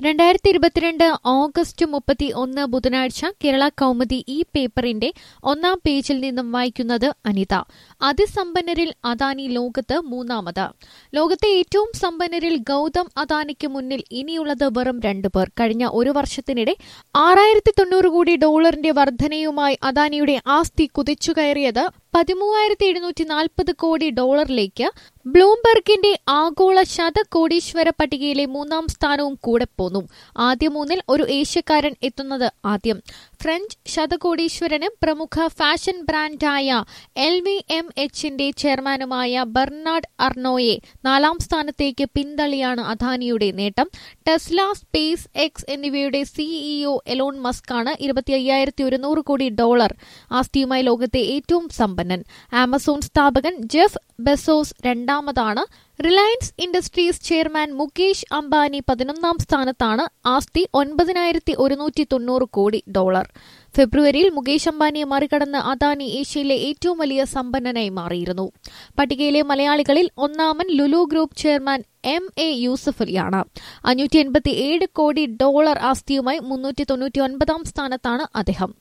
രണ്ടായിരത്തി ഇരുപത്തിരണ്ട് ഓഗസ്റ്റ് മുപ്പത്തി ഒന്ന് ബുധനാഴ്ച കേരള കൗമുദി ഈ പേപ്പറിന്റെ ഒന്നാം പേജിൽ നിന്നും വായിക്കുന്നത് അനിത അതിസമ്പന്നരിൽ അദാനി ലോകത്ത് മൂന്നാമത് ലോകത്തെ ഏറ്റവും സമ്പന്നരിൽ ഗൗതം അദാനിക്ക് മുന്നിൽ ഇനിയുള്ളത് വെറും രണ്ടുപേർ കഴിഞ്ഞ ഒരു വർഷത്തിനിടെ ആറായിരത്തി തൊണ്ണൂറ് കോടി ഡോളറിന്റെ വർധനയുമായി അദാനിയുടെ ആസ്തി കുതിച്ചുകയറിയത് പതിമൂവായിരത്തി എഴുന്നൂറ്റി നാൽപ്പത് കോടി ഡോളറിലേക്ക് ബ്ലൂംബെർഗിന്റെ ആഗോള ശതകോടീശ്വര പട്ടികയിലെ മൂന്നാം സ്ഥാനവും കൂടെ പോന്നു ആദ്യ മൂന്നിൽ ഒരു ഏഷ്യക്കാരൻ എത്തുന്നത് ആദ്യം ഫ്രഞ്ച് ശതകോടീശ്വരന് പ്രമുഖ ഫാഷൻ ബ്രാൻഡായ എൽ വി എം എച്ചിന്റെ ചെയർമാനുമായ ബെർണാഡ് അർണോയെ നാലാം സ്ഥാനത്തേക്ക് പിന്തള്ളിയാണ് അദാനിയുടെ നേട്ടം ടെസ്ല സ്പേസ് എക്സ് എന്നിവയുടെ സിഇഒ എലോൺ മസ്കാണ് ഇരുപത്തി അയ്യായിരത്തി ഒരുന്നൂറ് കോടി ഡോളർ ആസ്തിയുമായി ലോകത്തെ ഏറ്റവും സമ്പന്നൻ ആമസോൺ സ്ഥാപകൻ ജെഫ് ബെസോസ് രണ്ടാമതാണ് Reliance Industries chairman Mukesh Ambani പതിനൊന്നാം സ്ഥാനത്താണ് ആസ്തി ഒൻപതിനായിരത്തി ഒരുന്നൂറ്റി തൊണ്ണൂറ് കോടി ഡോളർ ഫെബ്രുവരിയിൽ മുകേഷ് അംബാനിയെ മറികടന്ന് അദാനി ഏഷ്യയിലെ ഏറ്റവും വലിയ സമ്പന്നനായി മാറിയിരുന്നു പട്ടികയിലെ മലയാളികളിൽ ഒന്നാമൻ Lulu Group chairman M A Yusuff അലിയാണ് അഞ്ഞൂറ്റി എൺപത്തി ഏഴ് കോടി ഡോളർ ആസ്തിയുമായി മുന്നൂറ്റി തൊണ്ണൂറ്റി ഒൻപതാം സ്ഥാനത്താണ് അദ്ദേഹം